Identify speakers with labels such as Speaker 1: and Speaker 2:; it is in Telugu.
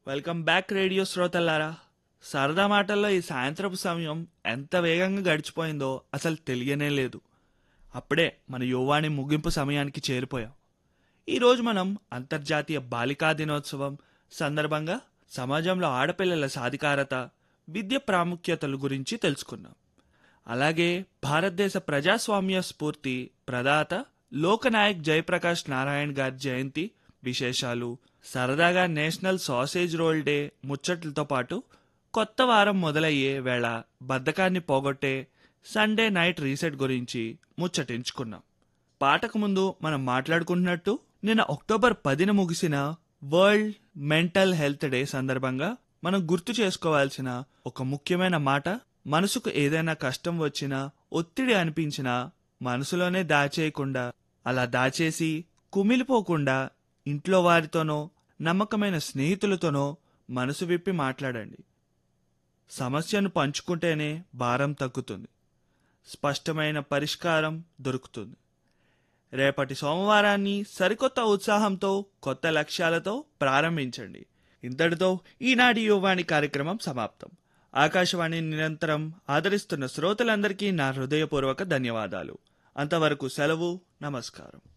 Speaker 1: వెల్కమ్ బ్యాక్ రేడియో శ్రోతల్లారా సరదా మాటల్లో ఈ సాయంత్రపు సమయం ఎంత వేగంగా గడిచిపోయిందో అసలు తెలియనే లేదు అప్పుడే మన యువాని ముగింపు సమయానికి చేరిపోయాం ఈరోజు మనం అంతర్జాతీయ బాలికా దినోత్సవం సందర్భంగా సమాజంలో ఆడపిల్లల సాధికారత విద్య ప్రాముఖ్యతల గురించి తెలుసుకున్నాం అలాగే భారతదేశ ప్రజాస్వామ్య స్ఫూర్తి ప్రదాత లోకనాయక్ జయప్రకాష్ నారాయణ్ గారి జయంతి విశేషాలు సరదాగా నేషనల్ సాసేజ్ రోల్ డే ముచ్చట్లతో పాటు కొత్త వారం మొదలయ్యే వేళ బద్ధకాన్ని పోగొట్టే సండే నైట్ రీసెట్ గురించి ముచ్చటించుకున్నాం పాటకు ముందు మనం మాట్లాడుకుంటున్నట్టు నిన్న అక్టోబర్ పదిన ముగిసిన వరల్డ్ మెంటల్ హెల్త్ డే సందర్భంగా మనం గుర్తు చేసుకోవాల్సిన ఒక ముఖ్యమైన మాట మనసుకు ఏదైనా కష్టం వచ్చినా ఒత్తిడి అనిపించినా మనసులోనే దాచేయకుండా అలా దాచేసి కుమిలిపోకుండా ఇంట్లో వారితోనో నమ్మకమైన స్నేహితులతోనో మనసు విప్పి మాట్లాడండి సమస్యను పంచుకుంటేనే భారం తగ్గుతుంది స్పష్టమైన పరిష్కారం దొరుకుతుంది రేపటి సోమవారాన్ని సరికొత్త ఉత్సాహంతో కొత్త లక్ష్యాలతో ప్రారంభించండి ఇంతటితో ఈనాటి యువాణి కార్యక్రమం సమాప్తం ఆకాశవాణి నిరంతరం ఆదరిస్తున్న శ్రోతలందరికీ నా హృదయపూర్వక ధన్యవాదాలు అంతవరకు సెలవు నమస్కారం